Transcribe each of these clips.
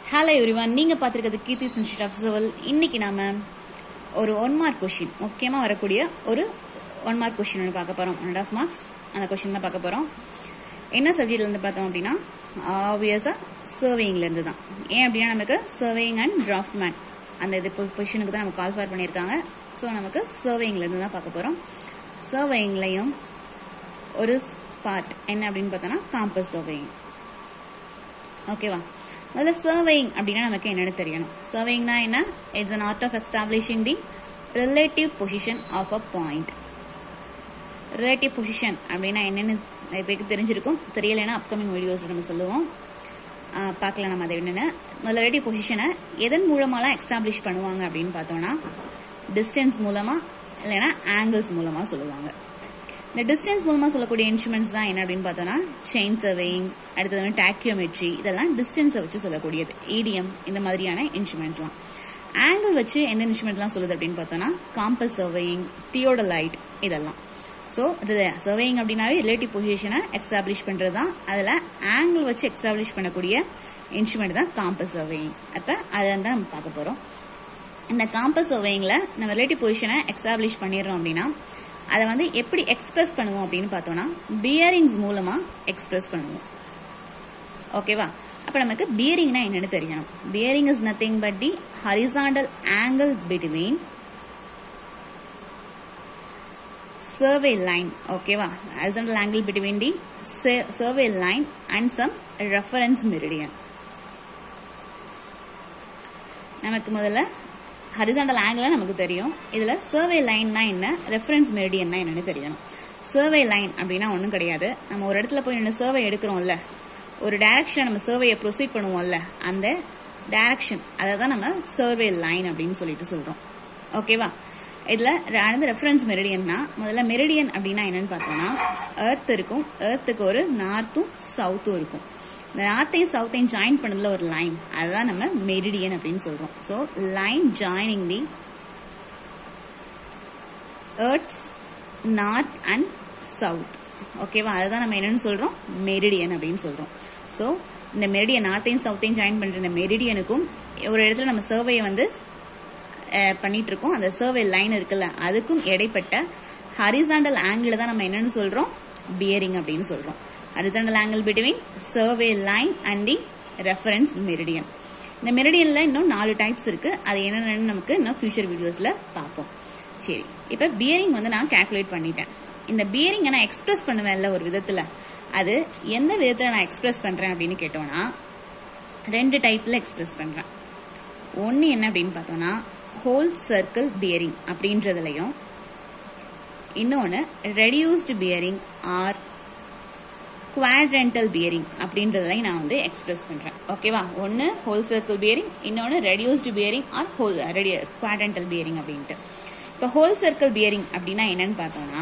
hello everyone நீங்கள் பார்த்துருக்கிறது Keerthi institute of civil இன்னைக்கு நாம ஒரு ஒன் மார்க் கொஷின் முக்கியமாக வரக்கூடிய ஒரு ஒன் மார்க் கொஷின் ஒன்று பார்க்க போகிறோம் ஒன் அண்ட் ஆஃப் மார்க்ஸ் அந்த கொஷின் தான் பார்க்க போகிறோம் என்ன சப்ஜெக்ட்லேருந்து பார்த்தோம் அப்படின்னா ஆப்வியஸாக சர்வேயிங்லேருந்து தான் ஏன் அப்படின்னா நமக்கு சர்வேயிங் அண்ட் டிராஃப்ட் மேன் அந்த இது பொசிஷனுக்கு தான் நம்ம கால் ஃபார் பண்ணியிருக்காங்க ஸோ நமக்கு சர்வேயிங்லேருந்து தான் பார்க்க போகிறோம் சர்வேயிங்லையும் ஒரு பார்ட் என்ன அப்படின்னு பார்த்தோன்னா காம்பஸ் சர்வேயிங் ஓகேவா முதல்ல சர்வேயிங் அப்படின்னா நமக்கு என்னென்னு தெரியணும் சர்வேயிங்னா என்ன it's an art of establishing the relative position of a point relative position அப்படின்னா என்னென்னு நிறைய பேருக்கு தெரிஞ்சிருக்கும் தெரியலைன்னா அப்கமிங் வீடியோஸில் நம்ம சொல்லுவோம் பார்க்கலாம் நம்ம அதை என்னென்னு முதல்ல ரிலேட்டிவ் பொசிஷனை எதன் மூலமாலாம் எஸ்டாப்ளிஷ் பண்ணுவாங்க அப்படின்னு பார்த்தோன்னா டிஸ்டன்ஸ் மூலமாக இல்லைன்னா ஆங்கிள்ஸ் மூலமாக சொல்லுவாங்க இந்த டிஸ்டன்ஸ் மூலமாக சொல்லக்கூடிய இன்ஸ்ட்ருமெண்ட்ஸ் தான் என்ன அப்படின்னு பார்த்தோன்னா செயின் சர்வேயிங் அடுத்தது வந்து டாக்கியோமெட்ரி இதெல்லாம் டிஸ்டன்ஸை வச்சு சொல்லக்கூடியது ஏடிஎம் இந்த மாதிரியான இன்ஸ்ட்ருமெண்ட்ஸ்லாம் ஆங்கிள் வச்சு எந்த இன்ஸ்ட்ருமெண்ட்லாம் சொல்லுது அப்படின்னு பார்த்தோன்னா காம்பஸ் சர்வேயிங் தியோடலைட் இதெல்லாம் ஸோ இதில் சர்வேயிங் அப்படின்னாவே ரிலேட்டிவ் பொசிஷனை எக்ஸ்டாப்ளிஷ் பண்ணுறது தான் அதில் ஆங்கிள் வச்சு எக்ஸ்டாப்ளிஷ் பண்ணக்கூடிய இன்ஸ்ட்ருமெண்ட் தான் காம்பஸ் சர்வேயிங் அப்போ அதை தான் நம்ம பார்க்க போகிறோம் இந்த காம்பஸ் சர்வேயிங்கில் நம்ம ரிலேட்டிவ் பொசிஷனை எக்ஸ்டாப்ளிஷ் பண்ணிடுறோம் அப்படின்னா அதை வந்து எப்படி எக்ஸ்பிரஸ் பண்ணுவோம் அப்படின்னு பார்த்தோம்னா பியரிங்ஸ் மூலமாக எக்ஸ்பிரஸ் பண்ணுவோம் ஓகேவா அப்போ நமக்கு பியரிங்னா என்னன்னு தெரியணும் bearing is nothing but the horizontal angle between survey line ஓகேவா horizontal angle between the survey line and some reference meridian நமக்கு முதல்ல ஹரிசாண்டல் ஆங்கிள் நமக்கு தெரியும் இதுல சர்வே லைன்னா என்ன ரெஃபரன்ஸ் மெரிடியன்னா என்னன்னு தெரியணும் சர்வே லைன் அப்படின்னா ஒன்றும் கிடையாது நம்ம ஒரு இடத்துல போய் நின்று சர்வே எடுக்கிறோம்ல ஒரு டைரக்ஷன் நம்ம சர்வேயை ப்ரொசீட் பண்ணுவோம்ல அந்த டைரக்ஷன் அதை தான் நம்ம சர்வே லைன் அப்படின்னு சொல்லிட்டு சொல்றோம் ஓகேவா இதில் வந்து ரெஃபரன்ஸ் மெரிடியன்னா முதல்ல மெரிடியன் அப்படின்னா என்னன்னு பார்த்தோம்னா எர்த் இருக்கும் எர்த்துக்கு ஒரு நார்த்தும் சவுத்தும் இருக்கும் இந்த நார்த்தையும் சவுத்தையும் ஜாயின் பண்ணதுல ஒரு லைன் அதுதான் நம்ம மெரிடியன் அப்படின்னு சொல்றோம் so line joining the earth's north and south ஓகேவா அதுதான் நம்ம என்னன்னு சொல்றோம் மெரிடியன் அப்படின்னு சொல்றோம் ஸோ இந்த மெரிடியன் நார்த்தையும் சவுத்தையும் ஜாயின் பண்ற இந்த மெரிடியனுக்கும் ஒரு இடத்துல நம்ம சர்வேயை வந்து பண்ணிட்டு இருக்கோம் அந்த சர்வே லைன் இருக்குல்ல அதுக்கும் இடைப்பட்ட ஹரிசாண்டல் ஆங்கிள் தான் நம்ம என்னன்னு சொல்றோம் பியரிங் அப்படின்னு சொல்றோம் horizontal angle between survey line and the reference meridian இந்த மெரிடியன்ல இன்னும் நாலு டைப்ஸ் இருக்கு அது என்னென்னு நமக்கு இன்னும் ஃபியூச்சர் வீடியோஸ்ல பார்ப்போம் சரி இப்போ பியரிங் வந்து நான் கால்குலேட் பண்ணிட்டேன் இந்த பியரிங்கை நான் எக்ஸ்பிரஸ் பண்ணுவேன்ல ஒரு விதத்துல அது எந்த விதத்துல நான் எக்ஸ்பிரஸ் பண்றேன் அப்படின்னு கேட்டோம்னா ரெண்டு டைப்ல எக்ஸ்பிரஸ் பண்றேன் ஒன்று என்ன அப்படின்னு பார்த்தோம்னா ஹோல் சர்க்கிள் பியரிங் அப்படின்றதுலையும் இன்னொன்று reduced bearing or quadrantal bearing அப்படின்றதுலையும் நான் வந்து எக்ஸ்பிரஸ் பண்ணுறேன் ஓகேவா ஒன்று ஹோல் சர்க்கிள் பியரிங் இன்னொன்று reduced bearing or whole ready quadrantal bearing அப்படின்ட்டு இப்போ ஹோல் சர்க்கிள் பியரிங் அப்படின்னா என்னன்னு பார்த்தோம்னா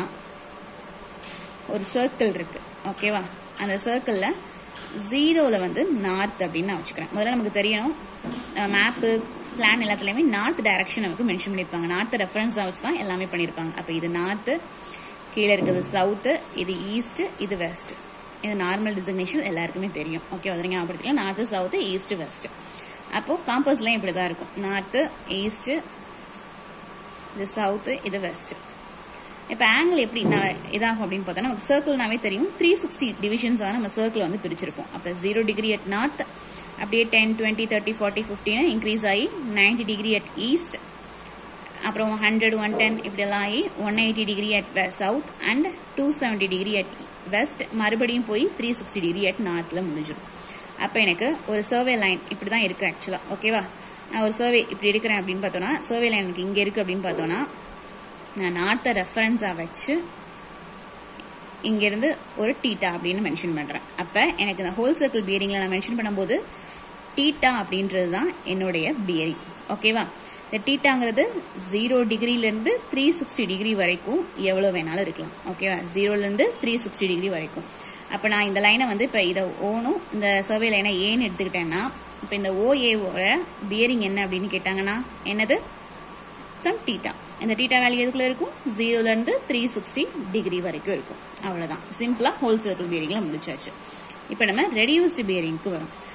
ஒரு சர்க்கிள் இருக்கு ஓகேவா அந்த சர்க்கிளில் ஜீரோவில் வந்து நார்த் அப்படின்னு நான் வச்சுக்கிறேன் முதல்ல நமக்கு தெரியணும் மேப்பு பிளான் எல்லாத்துலேயுமே நார்த் டைரக்ஷன் நமக்கு மென்ஷன் பண்ணியிருப்பாங்க நார்த் ரெஃபரன்ஸாக வச்சு தான் எல்லாமே பண்ணியிருப்பாங்க அப்போ இது நார்த்து கீழே இருக்கிறது சவுத்து இது ஈஸ்ட் இது வெஸ்ட் இது நார்மல் டிசிக்னேஷன் எல்லாருக்குமே தெரியும் ஓகே அதை ஞாபகப்படுத்திக்கலாம் நார்த்து சவுத்து ஈஸ்ட் வெஸ்ட் அப்போ காம்பஸ்லாம் இப்படி தான் இருக்கும் நார்த்து ஈஸ்ட் இது சவுத்து இது வெஸ்ட் இப்போ ஆங்கிள் எப்படி இதாகும் அப்படின்னு பார்த்தா நமக்கு சர்க்கிள்னாவே தெரியும் த்ரீ சிக்ஸ்டி டிவிஷன்ஸாக நம்ம சர்க்கிள் வந்து பிரிச்சிருப்போம் அப்போ ஜீரோ டிகிரி அட் நார்த் அப்படியே டென் டுவெண்ட்டி தேர்ட்டி ஃபார்ட்டி ஃபிஃப்டின்னு இன்க்ரீஸ் ஆகி நைன்டி டிகிரி அட் ஈஸ்ட் அப்புறம் ஹண்ட்ரட் ஒன் டென் இப்படியெல்லாம் ஆகி one eighty degree at south and two seventy degree at west மறுபடியும் போய் த்ரீ சிக்ஸ்டி டிகிரி அட் நார்த்தில் முடிஞ்சிடும் அப்போ எனக்கு ஒரு சர்வே லைன் இப்படி தான் இருக்குது ஆக்சுவலாக ஓகேவா நான் ஒரு சர்வே இப்படி எடுக்கிறேன் அப்படின்னு பார்த்தோன்னா சர்வே லைன் எனக்கு இங்கே இருக்குது அப்படின்னு பார்த்தோன்னா நான் நார்த்தை ரெஃபரன்ஸாக வச்சு இங்கேருந்து ஒரு டீட்டா அப்படின்னு மென்ஷன் பண்ணுறேன் அப்போ எனக்கு இந்த ஹோல் சர்க்கிள் பியரிங்கில் நான் மென்ஷன் பண்ணும்போது டீட்டா அப்படின்றது தான் என்னுடைய பியரிங் ஓகேவா இந்த டீட்டாங்கிறது ஜீரோ டிகிரிலேருந்து த்ரீ சிக்ஸ்டி டிகிரி வரைக்கும் எவ்வளோ வேணாலும் இருக்கலாம் ஓகேவா ஜீரோலேருந்து த்ரீ சிக்ஸ்டி டிகிரி வரைக்கும் அப்போ நான் இந்த லைனை வந்து இப்போ இதை ஓனும் இந்த சர்வே லைனை ஏன்னு எடுத்துக்கிட்டேன்னா இப்போ இந்த ஓஏவோட பியரிங் என்ன அப்படின்னு கேட்டாங்கன்னா என்னது சம் டீட்டா இந்த டீட்டா வேல்யூ எதுக்குள்ள இருக்கும் ஜீரோலேருந்து த்ரீ சிக்ஸ்டி டிகிரி வரைக்கும் இருக்கும் அவ்வளோதான் சிம்பிளாக ஹோல் சர்க்கிள் பியரிங்கில் முடிச்சாச்சு இப்போ நம்ம ரெடியூஸ்டு பியரிங்க்கு வரும்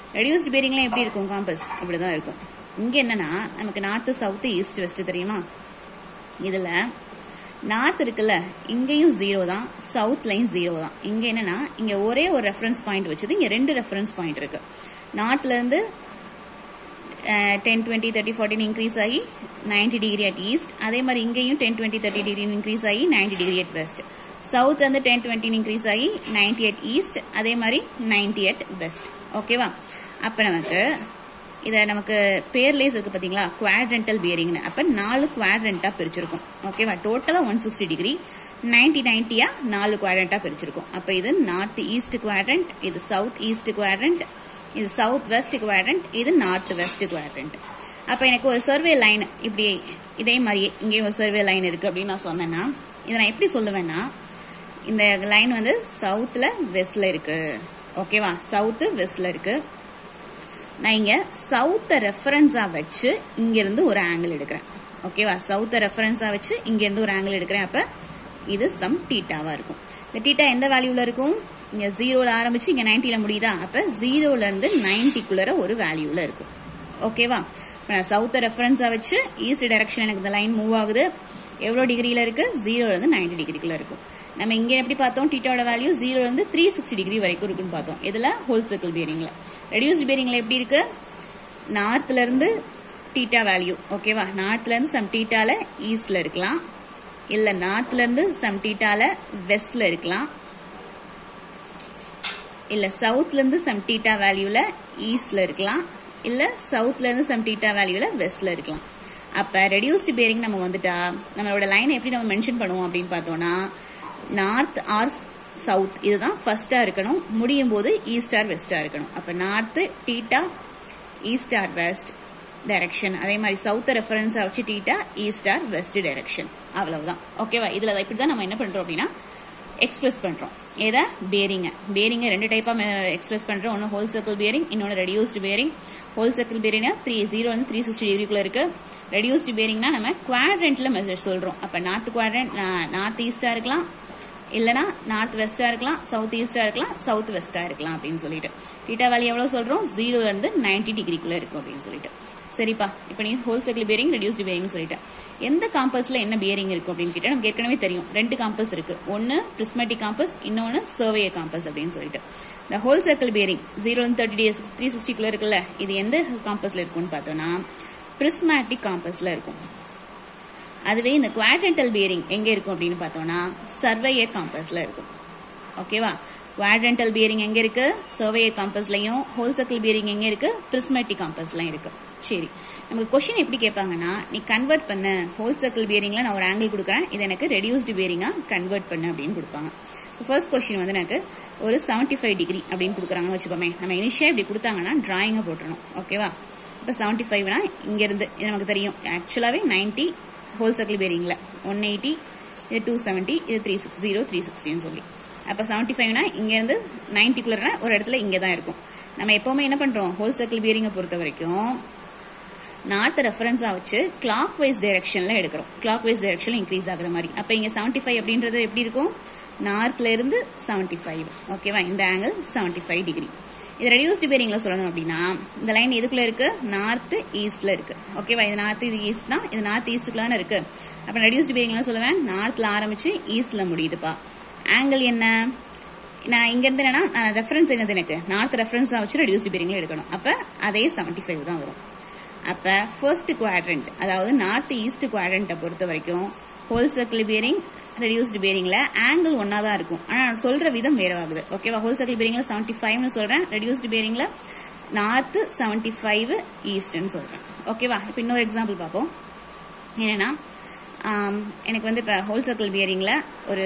ரெடியூஸ்டு பேரிங்லாம் எப்படி இருக்கும் காம்பஸ் இப்படி தான் இருக்கும் இங்கே என்னன்னா நமக்கு நார்த்து சவுத்து ஈஸ்ட் வெஸ்ட் தெரியுமா இதில் நார்த் இருக்குல்ல இங்கேயும் ஜீரோ தான் சவுத்லையும் ஜீரோ தான் இங்கே என்னன்னா இங்கே ஒரே ஒரு ரெஃபரன்ஸ் பாயிண்ட் வச்சது இங்கே ரெண்டு ரெஃபரன்ஸ் பாயிண்ட் இருக்கு நார்த்லேருந்து டென் டுவெண்ட்டி தேர்ட்டி ஃபார்ட்டின் இன்க்ரீஸ் ஆகி நைன்டி டிகிரி அட் ஈஸ்ட் அதே மாதிரி இங்கேயும் ten twenty thirty degree increase ஆகி ninety degree at west south வந்து டென் டுவெண்ட்டி இன்க்ரீஸ் ஆகி நைன்டி அட் ஈஸ்ட் அதே மாதிரி நைன்டி அட் வெஸ்ட் ஓகேவா அப்போ நமக்கு இதை நமக்கு பேர்லேஸ் இருக்கு பார்த்தீங்களா குவாட்ரண்டல் பியரிங்னு அப்போ நாலு குவாட்ரண்ட்டாக பிரிச்சிருக்கும் ஓகேவா டோட்டலாக ஒன் சிக்ஸ்டி டிகிரி நைன்டி நைன்ட்டியாக நாலு குவாட்ரண்ட்டாக பிரிச்சிருக்கும் அப்போ இது நார்த் ஈஸ்ட் குவாட்ரண்ட் இது சவுத் ஈஸ்ட் குவாட்ரண்ட் இது சவுத் வெஸ்ட் குவாட்ரண்ட் இது நார்த் வெஸ்ட் குவாட்ரண்ட் அப்போ எனக்கு ஒரு சர்வே லைன் இப்படி இதே மாதிரியே இங்கேயும் ஒரு சர்வே லைன் இருக்குது அப்படின்னு நான் சொன்னேன்னா இதை நான் எப்படி சொல்லுவேன்னா இந்த லைன் வந்து சவுத்தில் வெஸ்டில் இருக்குது ஓகேவா சவுத்து வெஸ்டில் இருக்குது நான் இங்கே சவுத்தை ரெஃபரன்ஸாக வச்சு இங்கேருந்து ஒரு ஆங்கிள் எடுக்கிறேன் ஓகேவா சவுத்தை ரெஃபரன்ஸாக வச்சு இங்கேருந்து ஒரு ஆங்கிள் எடுக்கிறேன் அப்போ இது சம் டீட்டாவாக இருக்கும் இந்த டீட்டா எந்த வேல்யூவில் இருக்கும் இங்கே ஜீரோவில் ஆரம்பிச்சு இங்கே நைன்ட்டியில் முடியுதா அப்போ ஜீரோலேருந்து நைன்ட்டிக்குள்ளே ஒரு வேல்யூவில் இருக்கும் ஓகேவா இப்போ நான் சவுத்தை ரெஃபரன்ஸாக வச்சு ஈஸ்ட் டைரக்ஷன் எனக்கு இந்த லைன் மூவ் ஆகுது எவ்வளோ டிகிரியில் இருக்குது ஜீரோலேருந்து நைன்டி டிகிரிக்குள்ளே இருக்கும் நம்ம இங்கே எப்படி பார்த்தோம் டீட்டாவோட வேல்யூ ஜீரோலேருந்து த்ரீ சிக்ஸ்டி டிகிரி வரைக்கும் இருக்குன்னு பார்த்தோம் இதில் ஹோல் சர்க்கிள் பியரிங்கில் ரெடியூஸ்ட் பியரிங்கில் எப்படி இருக்கு நார்த்லேருந்து டீட்டா வேல்யூ ஓகேவா நார்த்லேருந்து சம் டீட்டால ஈஸ்டில் இருக்கலாம் இல்லை நார்த்லேருந்து சம் டீட்டால வெஸ்டில் இருக்கலாம் இல்லை சவுத்லேருந்து சம் டீட்டா வேல்யூவில் ஈஸ்டில் இருக்கலாம் இல்லை சவுத்லேருந்து சம் டீட்டா வேல்யூவில் வெஸ்டில் இருக்கலாம் அப்போ ரெடியூஸ்டு பேரிங் நம்ம வந்துட்டா நம்மளோட லைனை எப்படி நம்ம மென்ஷன் பண்ணுவோம் அப்படின்னு பார்த்தோம்னா நார்த் ஆர் சவுத் இதுதான் ஃபர்ஸ்டா இருக்கணும் முடியும் போது ஈஸ்ட் ஆர் வெஸ்டா இருக்கணும் அப்ப north theta east or west direction அதே மாதிரி சவுத்த ரெஃபரன்ஸா வச்சு theta east or west direction அவ்வளவுதான் ஓகேவா இதுல இப்படி தான் நம்ம என்ன பண்றோம் அப்படின்னா எக்ஸ்பிரஸ் பண்றோம் ஏதா பேரிங்க பேரிங்க ரெண்டு டைப்பா எக்ஸ்பிரஸ் பண்றோம் ஒன்று ஹோல் சர்க்கிள் பேரிங் இன்னொன்று ரெடியூஸ்டு பேரிங் ஹோல் சர்க்கிள் பேரிங்னா த்ரீ ஜீரோ வந்து த்ரீ சிக்ஸ்டி டிகிரிக்குள்ள இருக்கு ரெடியூஸ்டு பேரிங்னா நம்ம குவாட்ரண்ட்ல மெசேஜ் சொல்றோம் அப்ப நார்த் குவாட்ரண்ட் நார்த் ஈஸ்டா இருக்கலாம் இல்லனா நார்த் வெஸ்டா இருக்கலாம் சவுத் ஈஸ்டா இருக்கலாம் சவுத் வெஸ்டா இருக்கலாம் அப்படின்னு சொல்லிட்டு டீட்டா வேல்யூ எவ்வளவு சொல்றோம் ஜீரோ இருந்து நைன்டி டிகிரிக்குள்ள இருக்கும் அப்படின்னு சொல்லிட்டு சரிப்பா இப்போ நீ whole circle bearing reduced bearing சொல்லிட்டேன் எந்த காம்பஸ்ல என்ன பேரிங் இருக்கும் அப்படின்னு கேட்டா நமக்கு ஏற்கனவே தெரியும் ரெண்டு காம்பஸ் இருக்கு ஒன்னு பிரிஸ்மேட்டிக் காம்பஸ் இன்னொன்னு சர்வே காம்பஸ் அப்படின்னு சொல்லிட்டு இந்த whole circle bearing zero thirty days three சிக்ஸ்டிக்குள்ள இருக்குல்ல இது எந்த காம்பஸ்ல இருக்கும்னு பார்த்தோம்னா பிரிஸ்மேட்டிக் காம்பஸ்ல இருக்கும் அதுவே இந்த குவாட்ரண்டல் பியரிங் எங்க இருக்கும் அப்படின்னு பார்த்தோம்னா சர்வேயர் காம்பஸ்ல இருக்கும் ஓகேவா குவாட்ரண்டல் பியரிங் எங்க இருக்கு சர்வேயர் காம்பஸ்லயும் ஹோல் சர்க்கிள் பியரிங் எங்க இருக்கு பிரிஸ்மேட்டிக் காம்பஸ்லயும் இருக்கு சரி நமக்கு கொஸ்டின் எப்படி கேட்பாங்கன்னா நீ கன்வெர்ட் பண்ண ஹோல் சர்க்கிள் பியரிங்ல நான் ஒரு ஆங்கிள் கொடுக்குறேன் இது எனக்கு ரெடியூஸ்டு பியரிங்கா கன்வெர்ட் பண்ணு அப்படின்னு கொடுப்பாங்க ஃபர்ஸ்ட் கொஸ்டின் வந்து எனக்கு ஒரு செவன்டி ஃபைவ் டிகிரி அப்படின்னு கொடுக்குறாங்கன்னு வச்சுக்கோமே நம்ம இனிஷியா இப்படி கொடுத்தாங்கன்னா டிராயிங்கை போட்டுறணும் ஓகேவா இப்போ செவன்டி ஃபைவ்னா இங்கேருந்து இது நமக்கு தெரியும் ஆக்சுவலாகவே நைன்டி ஹோல் சர்க்கிள் பேரிங்கில் ஒன் எயிட்டி இது டூ செவன்ட்டி இது த்ரீ சிக்ஸ் ஜீரோ த்ரீ சிக்ஸ்டின்னு சொல்லி அப்போ செவன்ட்டி ஃபைவ்னா இங்கேருந்து நைன்ட்டிக்குள்ளே ஒரு இடத்துல இங்கே தான் இருக்கும் நம்ம எப்போவுமே என்ன பண்ணுறோம் ஹோல் சர்க்கிள் பியரிங்கை பொறுத்த வரைக்கும் நார்த் ரெஃபரன்ஸாக வச்சு கிளாக் வைஸ் டைரக்ஷனில் எடுக்கிறோம் கிளாக் வைஸ் டைரக்ஷனில் இன்க்ரீஸ் ஆகுற மாதிரி அப்போ இங்கே செவன்ட்டி ஃபைவ் அப்படின்றது எப்படி இருக்கும் நார்த்ல இருந்து செவன்ட்டி ஃபைவ் ஓகேவா இந்த ஆங்கிள் செவன்ட்டி ஃபைவ் டிகிரி இது ரெடியூஸ்டு பேரிங்ல சொல்லணும் அப்படின்னா இந்த லைன் எதுக்குள்ள இருக்கு நார்த் ஈஸ்ட்ல இருக்கு ஓகேவா இது நார்த் இது ஈஸ்ட்னா இது நார்த் ஈஸ்டுக்குள்ள தானே இருக்கு அப்ப ரெடியூஸ்டு பேரிங்ல சொல்லுவேன் நார்த்ல ஆரம்பிச்சு ஈஸ்ட்ல முடியுதுப்பா ஆங்கிள் என்ன நான் இங்க இருந்து என்னன்னா நான் ரெஃபரன்ஸ் என்னது எனக்கு நார்த் ரெஃபரன்ஸா வச்சு ரெடியூஸ்டு பேரிங்ல எடுக்கணும் அப்ப அதே செவன்டி ஃபைவ் தான் வரும் அப்ப ஃபர்ஸ்ட் குவாட்ரண்ட் அதாவது நார்த் ஈஸ்ட் குவாட்ரண்ட்டை பொறுத்த வரைக்கும் ஹோல் சர்க்கிள் பேரிங் ரெடியூஸ்டு பேரிங்ல ஆங்கிள் ஒன்னா தான் இருக்கும் ஆனா நான் சொல்ற விதம் வேற ஆகுது ஓகேவா ஹோல் சர்க்கிள் பேரிங்ல செவன்டி ஃபைவ்னு சொல்றேன் ரெடியூஸ்டு பேரிங்ல நார்த் செவன்டி ஃபைவ் ஈஸ்ட்னு சொல்றேன் ஓகேவா இப்போ இன்னொரு எக்ஸாம்பிள் பார்ப்போம் என்னன்னா எனக்கு வந்து இப்போ ஹோல் சர்க்கிள் பியரிங்கில் ஒரு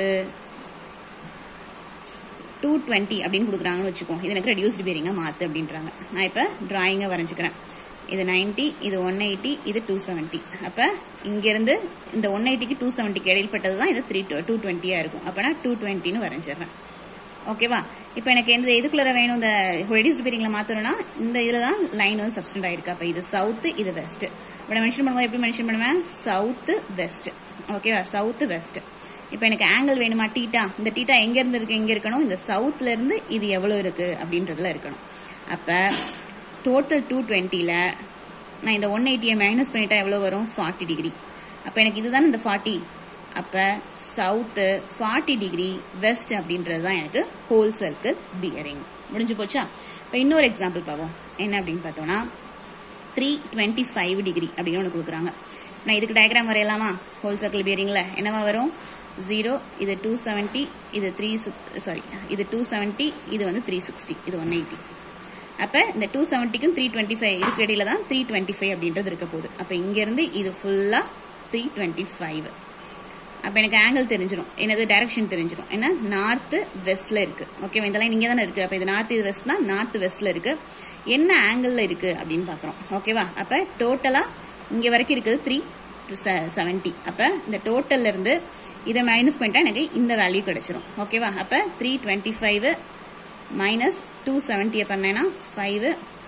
டூ டுவெண்ட்டி அப்படின்னு கொடுக்குறாங்கன்னு வச்சுக்கோ இது எனக்கு ரெடியூஸ்டு பியரிங்காக மாற்று அப்படின்றாங்க நான் இப்போ டிராயிங்கை வரைஞ்சிக்கிறேன் இது நைன்ட்டி இது ஒன் எயிட்டி இது டூ செவன்ட்டி அப்போ இங்கேருந்து இந்த ஒன் எயிட்டிக்கு டூ செவன்ட்டிக்கு இடையில்பட்டது தான் இது த்ரீ டூ டுவெண்ட்டியாக இருக்கும் அப்போ நான் டூ டுவெண்ட்டின்னு வரைஞ்சிடுறேன் ஓகேவா இப்போ எனக்கு எந்த எதுக்குள்ள வேணும் இந்த ரெடியூஸ்டு பேரிங்கில் மாற்றணும்னா இந்த இதில் தான் லைன் வந்து சப்ஸ்டன்ட் ஆயிருக்கு அப்போ இது சவுத்து இது வெஸ்ட் இப்போ நான் மென்ஷன் பண்ணும்போது எப்படி மென்ஷன் பண்ணுவேன் சவுத்து வெஸ்ட் ஓகேவா சவுத்து வெஸ்ட் இப்போ எனக்கு ஆங்கிள் வேணுமா டீட்டா இந்த டீட்டா எங்க இருந்து இருக்கு எங்க இருக்கணும் இந்த சவுத்ல இருந்து இது எவ்வளவு இருக்கு அப்படின்றதுல இருக்கணும் அப்ப டோட்டல் டூ டுவெண்ட்டியில் நான் இந்த ஒன் எயிட்டியை மைனஸ் பண்ணிட்டா எவ்வளோ வரும் ஃபார்ட்டி டிகிரி அப்போ எனக்கு இதுதான் இந்த ஃபார்ட்டி அப்போ சவுத்து ஃபார்ட்டி டிகிரி வெஸ்ட் அப்படின்றது தான் எனக்கு ஹோல் சர்க்கிள் பியரிங் முடிஞ்சு போச்சா இப்போ இன்னொரு எக்ஸாம்பிள் பார்ப்போம் என்ன அப்படின்னு பார்த்தோம்னா த்ரீ டுவெண்ட்டி ஃபைவ் டிகிரி அப்படின்னு ஒன்று கொடுக்குறாங்க நான் இதுக்கு டயக்ராம் வரையலாமா ஹோல் சர்க்கிள் பியரிங்கில் என்னவா வரும் ஜீரோ இது டூ செவன்ட்டி இது த்ரீ சாரி இது டூ செவன்ட்டி இது வந்து த்ரீ சிக்ஸ்டி இது ஒன் எயிட்டி அப்போ இந்த டூ செவன்ட்டிக்கும் த்ரீ டுவெண்ட்டி ஃபைவ் இதுக்கு இடையில தான் த்ரீ டுவெண்ட்டி ஃபைவ் அப்படின்றது இருக்க போகுது அப்போ இங்கேருந்து இது ஃபுல்லாக த்ரீ டுவெண்ட்டி ஃபைவ் அப்போ எனக்கு ஆங்கிள் தெரிஞ்சிடும் என்னது டைரக்ஷன் தெரிஞ்சிடும் ஏன்னா நார்த்து வெஸ்ட்ல இருக்கு ஓகேவா இதெல்லாம் இங்கே தானே இருக்கு அப்போ இது நார்த் இது வெஸ்ட்னா நார்த் வெஸ்ட்ல இருக்கு என்ன ஆங்கிளில் இருக்கு அப்படின்னு பார்க்குறோம் ஓகேவா அப்போ டோட்டலாக இங்கே வரைக்கும் இருக்குது த்ரீ டு செவன்ட்டி அப்போ இந்த டோட்டல்ல இருந்து இதை மைனஸ் பண்ணிட்டா எனக்கு இந்த வேல்யூ கிடைச்சிரும் ஓகேவா அப்போ three twenty five minus two செவன்ட்டியை பண்ணேன்னா ஃபைவ்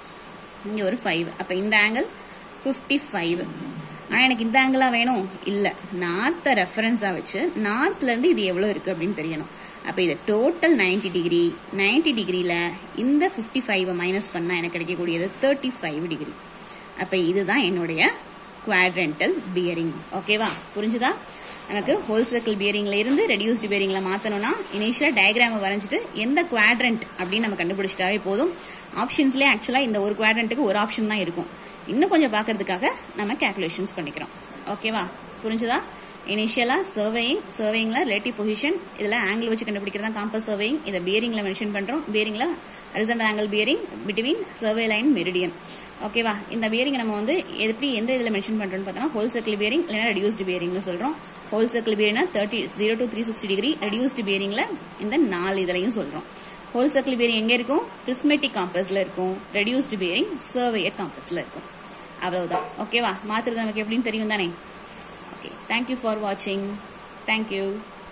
இங்கே ஒரு ஃபைவ் அப்போ இந்த ஆங்கிள் ஃபிஃப்டி ஃபைவ் ஆனால் எனக்கு இந்த ஆங்கிளாக வேணும் இல்லை நார்த்தை ரெஃபரன்ஸாக வச்சு நார்த்லேருந்து இது எவ்வளோ இருக்குது அப்படின்னு தெரியணும் அப்போ இது டோட்டல் நைன்டி டிகிரி நைன்டி டிகிரியில் இந்த ஃபிஃப்டி ஃபைவை மைனஸ் பண்ணால் எனக்கு கிடைக்கக்கூடியது தேர்ட்டி ஃபைவ் டிகிரி அப்போ இதுதான் என்னுடைய குவாட்ரெண்டல் பியரிங் ஓகேவா புரிஞ்சுதா நமக்கு ஹோல் சர்க்கிள் பியரிங்ல இருந்து ரெடியூஸ்டு பியரிங்ல மாத்தணும்னா இனிஷியலா டயக்ராம் வரைஞ்சிட்டு எந்த குவாட்ரண்ட் அப்படின்னு நம்ம கண்டுபிடிச்சிட்டாவே போதும் ஆப்ஷன்ஸ்லேயே ஆக்சுவலா இந்த ஒரு குவாட்ரண்ட்டுக்கு ஒரு ஆப்ஷன் தான் இருக்கும் இன்னும் கொஞ்சம் பார்க்கறதுக்காக நம்ம கேல்குலேஷன்ஸ் பண்ணிக்கிறோம் ஓகேவா புரிஞ்சுதா இனிஷியலா சர்வேயிங் சர்வேயிங்ல ரிலேட்டிவ் பொசிஷன் இதுல ஆங்கிள் வச்சு கண்டுபிடிக்கிறதா காம்பஸ் சர்வேயிங் இதை பியரிங்ல மென்ஷன் பண்றோம் பியரிங்ல horizontal angle bearing between survey line meridian ஓகேவா இந்த பியரிங் நம்ம வந்து எப்படி எந்த இதுல மென்ஷன் பண்றோம்னு பார்த்தோம்னா ஹோல் சர்க்கிள் பியரிங் இல்லைன்னா ரெடியூஸ்டு பியரிங்னு சொல்றோம் ஹோல் சர்க்கிள் பியரிங்னா thirty zero to three sixty degree reduced பியரிங்ல இந்த நாலு இதுலையும் சொல்றோம் ஹோல் சர்க்கிள் பியரிங் எங்க இருக்கும் பிரிஸ்மெட்டிக் காம்பஸ்ல இருக்கும் ரெடியூஸ்டு பியரிங் சர்வேயர் காம்பஸ்ல இருக்கும் அவ்வளவுதான் ஓகேவா மாத்துறது நமக்கு எப்படின்னு தெரியும் தானே ஓகே தேங்க்யூ ஃபார் வாட்சிங் தேங்க்யூ